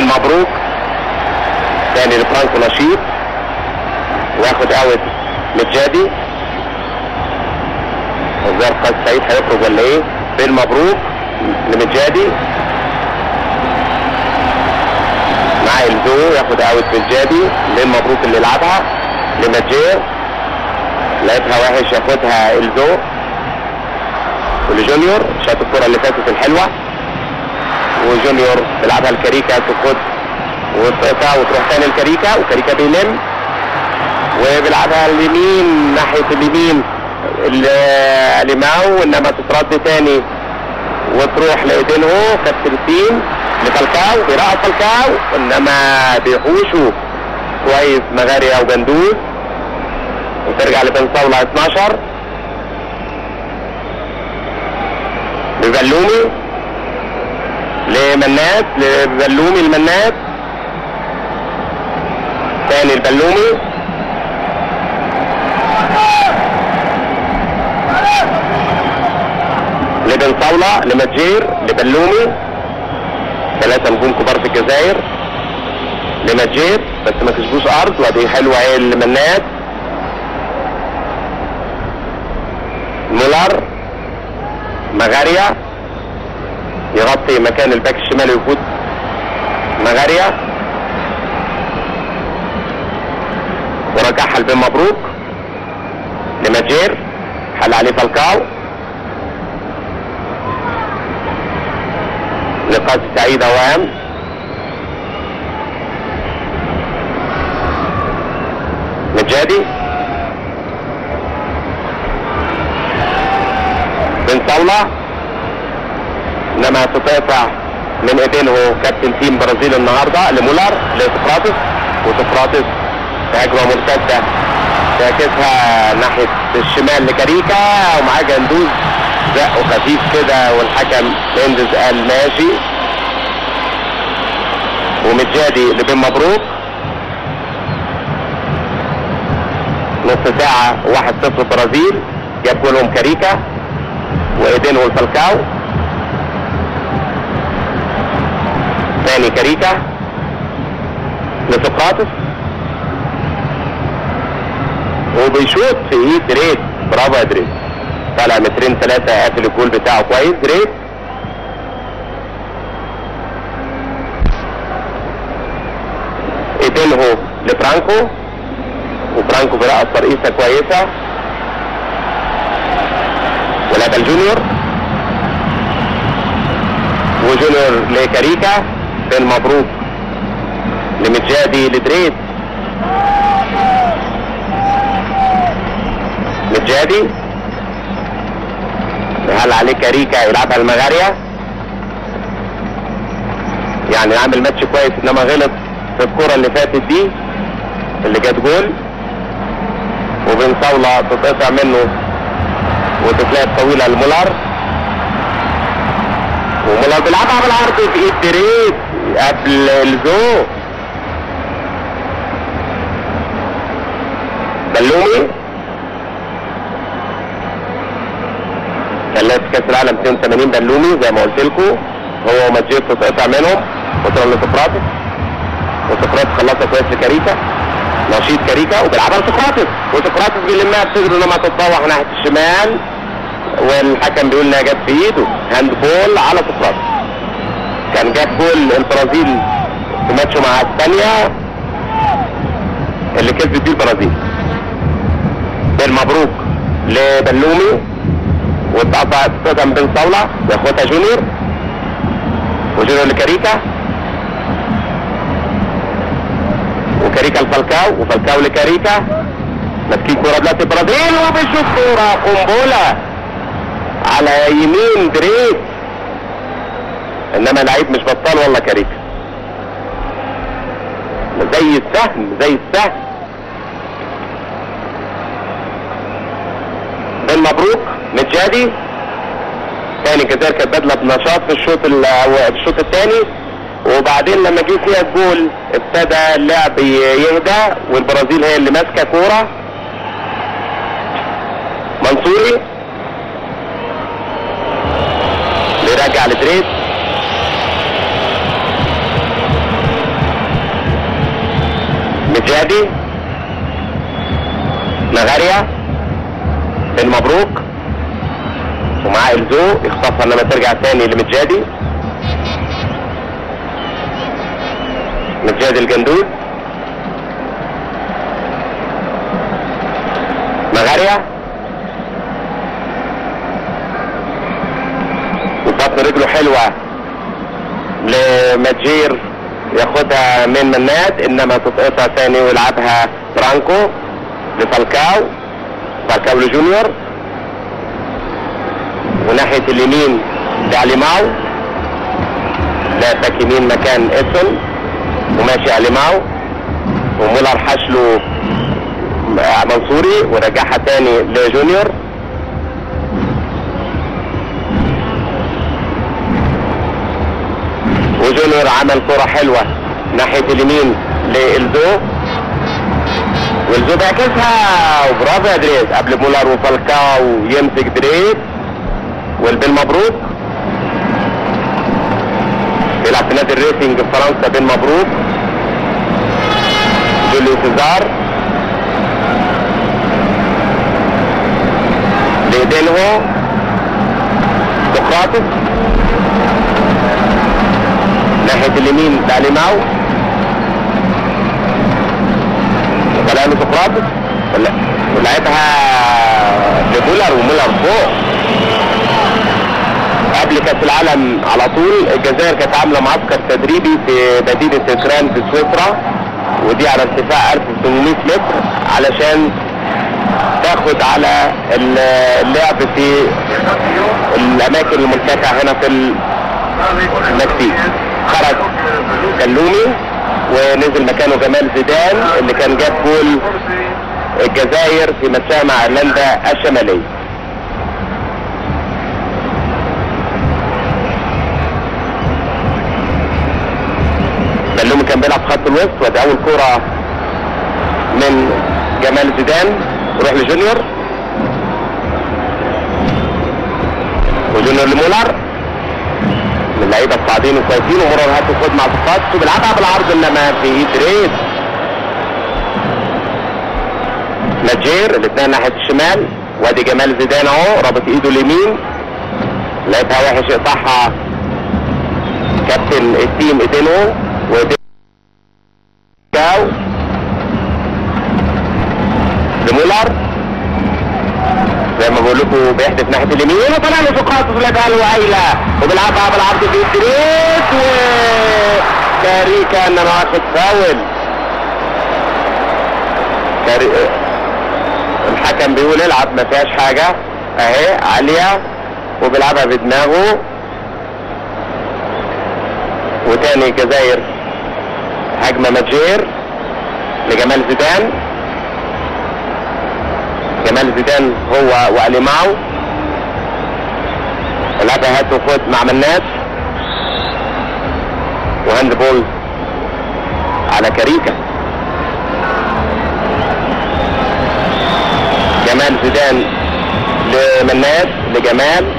مبروك تاني لفرانكو نشيط واخد اوت مجادي وزار قاس سعيد هيخرج ولا ايه بين مبروك لمجادي مع الزو ياخد اوت مجادي بين مبروك اللي يلعبها لمجير لقيتها وحش ياخدها الزو ولجونيور شاط الكرة اللي فاتت الحلوة وجونيور بيلعبها الكاريكا تاخد وتقطع وتروح تاني الكاريكا وكاريكا بيلم وبيلعبها اليمين ناحية اليمين ال- لماو انما تترد تاني وتروح لايدينهو كابتن لفالكاو بيرقص فالكاو انما بيحوشوا كويس مغاريا وجندوز وترجع لبن صولة 12 ببلومي لمنات لبلومي المنات تاني البلومي لبن صولة لمجير لبلومي ثلاثة نجوم كبار في الجزائر لمجير بس ما كسبوش ارض وادي حلوة ايه لمنات مولر مغاريا يغطي مكان الباك الشمالي ويفوت مغاريا ورجعها لبن مبروك لمجير حل عليه فالكاو لقاء سعيد اوام مجادي بن صولة انما تتقطع من ايدينه كابتن تيم برازيل النهارده لمولر لسقراطس وسقراطس هجمه مرتده تعكسها ناحيه الشمال لكاريكا ومعاه جندوز زقه خفيف كده والحكم مينديز قال ماشي ومجادي لبن مبروك نص ساعة واحد صفر برازيل جاب جولهم كاريكا وايدينه الفالكاو ثاني كاريكا لسقراطس وبيشوط في ايد دريد برافو يا دريد طالع مترين ثلاثة قافل الجول بتاعه كويس دريد ايدينهو لفرانكو وفرانكو برقص ترقيصة كويسة ولعب الجونيور وجونيور لكاريكا بن مبروك لمجادي لدريد مجادي هل عليه كاريكا يلعبها المغاريا يعني عامل ماتش كويس انما غلط في الكرة اللي فاتت دي اللي جت جول وبن صولة تتقطع منه وتتلعب طويلة لمولار ومولار بيلعبها بالعرض في ايد دريد قبل الزو بلومي ثلاث كاس العالم 82 بلومي زي ما قلت لكم هو ومجيد تتقطع منهم وصلوا لسقراطس وسقراطس خلصها كويس لكاريكا نشيط كاريكا وبيلعبها لسقراطس وسقراطس بيلمها بصدره انما تتطوح ناحيه الشمال والحكم بيقول انها جت في ايده هاند بول على سقراطس كان جاب جول البرازيل في ماتشه مع اسبانيا اللي كسبت بيه البرازيل بالمبروك لبلومي واتقطع قدم بن صولة ياخدها جونيور وجونيور لكاريكا وكاريكا لفالكاو وفالكاو لكاريكا ماسكين كورة دلوقتي البرازيل وبيشوف كورة قنبلة على يمين دريك انما لعيب مش بطال والله كاريكا زي السهم زي السهم بن مبروك متجادي تاني الجزائر كانت بادله بنشاط في الشوط ال- أو في الشوط الثاني وبعدين لما جه فيها الجول ابتدى اللعب ي- يهدى والبرازيل هي اللي ماسكه كوره منصوري بيرجع لدريس مجادي مغاريا بن مبروك ومعاه الزو يخطفها لما ترجع تاني لمجادي مجادي الجندول مغاريا وبطن رجله حلوة لمجير ياخدها من منات انما تسقطها تاني ويلعبها فرانكو لفالكاو فالكاو لجونيور وناحية اليمين لعليماو لا باك يمين مكان ادسون وماشي عليماو ومولر حشله منصوري ورجعها تاني لجونيور وجونيور عمل كرة حلوة ناحية اليمين لإلزو والزو بيعكسها وبرافو يا دريس قبل مولر وفالكاو يمسك دريس والبن مبروك بيلعب في نادي الريسنج في فرنسا بن مبروك جوليو سيزار لدينهو سقراطس ناحية اليمين لاليماو وطلع له سقراطس ولا- ولعبها لمولر ومولر فوق قبل كاس العالم على طول الجزائر كانت عامله معسكر تدريبي في مدينه تهران في سويسرا ودي على ارتفاع 1800 متر علشان تاخد على اللعب في الاماكن المرتفعه هنا في المكسيك خرج كلومي ونزل مكانه جمال زيدان اللي كان جاب جول الجزائر في مساء مع ايرلندا الشماليه بلومي كان بيلعب خط الوسط ودي اول كرة من جمال زيدان يروح لجونيور وجونيور لمولر من اللعيبه الصاعدين وكويسين ومرر هات خد مع صفات وبيلعبها بالعرض انما في ايد ريس نجير الاثنين ناحيه الشمال وادي جمال زيدان اهو رابط ايده اليمين لعبها وحش يقطعها كابتن التيم ايدينو وايدينو جاو لمولر زي ما بقول لكم بيحدف ناحيه اليمين وطلع له سقراط ولعبها له هايله وبيلعبها بالعرض في الدريس وكاريكا انما واخد فاول كاري... الحكم بيقول العب ما فيهاش حاجه اهي عاليه وبيلعبها بدماغه وتاني الجزائر هجمه ماجير لجمال زيدان جمال زيدان هو واليماو لعبها هات وخد مع مناس وهاند بول على كاريكا جمال زيدان لمناس لجمال